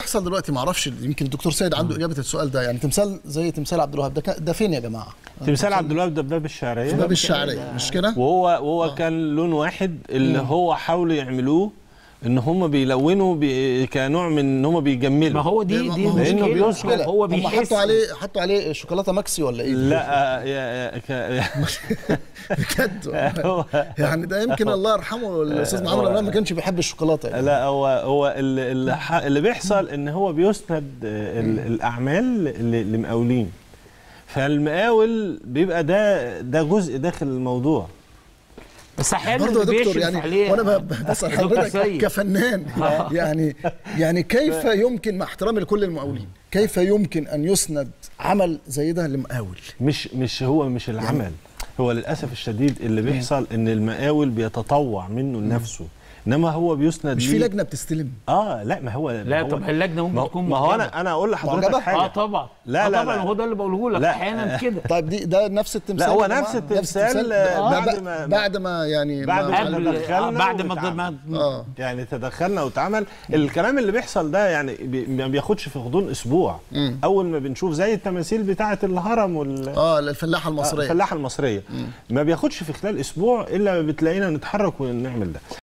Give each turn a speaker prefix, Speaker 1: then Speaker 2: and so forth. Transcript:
Speaker 1: بيحصل دلوقتي ما اعرفش يمكن الدكتور سيد عنده اجابه السؤال ده يعني تمثال زي تمثال عبد الوهاب ده كان- ده فين يا جماعه
Speaker 2: تمثال عبد الوهاب ده باب الشعريه
Speaker 1: باب الشعريه مش كده
Speaker 2: وهو وهو كان لون واحد اللي هو حاولوا يعملوه ان هم بيلونوا بي كنوع من ان هم بيجملوا
Speaker 3: ما هو دي دي
Speaker 1: ما هو
Speaker 2: لأنه
Speaker 3: مشكلة.
Speaker 2: بيوصل.
Speaker 1: مشكلة.
Speaker 3: هو
Speaker 1: هم
Speaker 3: بيحس
Speaker 1: حطوا عليه حطوا عليه شوكولاته ماكسي ولا ايه
Speaker 2: لا يا يا ك-
Speaker 1: بجد
Speaker 2: هو
Speaker 1: يعني ده يمكن الله يرحمه الاستاذ محمد رمضان ما كانش بيحب الشوكولاته يعني.
Speaker 2: لا هو هو اللي, اللي, ح- اللي بيحصل ان هو بيسند ال- الاعمال ل- لمقاولين فالمقاول بيبقى ده ده جزء داخل الموضوع
Speaker 3: بس احيانا
Speaker 1: برضه يا
Speaker 3: اللي
Speaker 1: دكتور
Speaker 3: بيشرف
Speaker 1: يعني
Speaker 3: عليه
Speaker 1: وانا ب- ب- بسال
Speaker 3: دكتور
Speaker 1: حضرتك
Speaker 3: سيد.
Speaker 1: كفنان يعني يعني كيف يمكن مع احترامي لكل المقاولين كيف يمكن ان يسند عمل زي ده لمقاول
Speaker 2: مش مش هو مش العمل هو للاسف الشديد اللي بيحصل ان المقاول بيتطوع منه لنفسه انما هو بيسند
Speaker 1: مش في
Speaker 2: ليه-
Speaker 1: لجنه بتستلم
Speaker 2: اه لا ما هو
Speaker 3: لا
Speaker 2: ما هو
Speaker 3: طب اللجنه ممكن
Speaker 2: ما,
Speaker 3: تكون
Speaker 2: ما هو
Speaker 3: معجبة.
Speaker 2: انا انا اقول لحضرتك
Speaker 1: معجبة؟
Speaker 2: حاجه
Speaker 3: اه طبعا
Speaker 2: لا،
Speaker 3: آه
Speaker 2: لا،
Speaker 3: طبعا
Speaker 2: لا.
Speaker 3: هو ده اللي بقوله لك
Speaker 2: لا.
Speaker 3: احيانا كده
Speaker 1: طيب دي ده نفس التمثال
Speaker 2: لا، هو
Speaker 1: يا جماعة؟
Speaker 2: نفس التمثال،
Speaker 1: ده
Speaker 2: آه، بعد
Speaker 1: بعد
Speaker 2: ما-
Speaker 1: ما بعد ما يعني
Speaker 2: بعد ما
Speaker 3: قبل
Speaker 2: تدخلنا
Speaker 3: آه بعد ما
Speaker 2: واتعمل.
Speaker 3: ما-
Speaker 1: اه
Speaker 2: يعني تدخلنا واتعمل الكلام اللي بيحصل ده يعني بي- ما بياخدش في غضون اسبوع
Speaker 1: مم.
Speaker 2: اول ما بنشوف زي التماثيل بتاعه الهرم وال
Speaker 1: اه الفلاحه المصريه
Speaker 2: الفلاحه المصريه ما بياخدش في خلال اسبوع الا بتلاقينا نتحرك ونعمل ده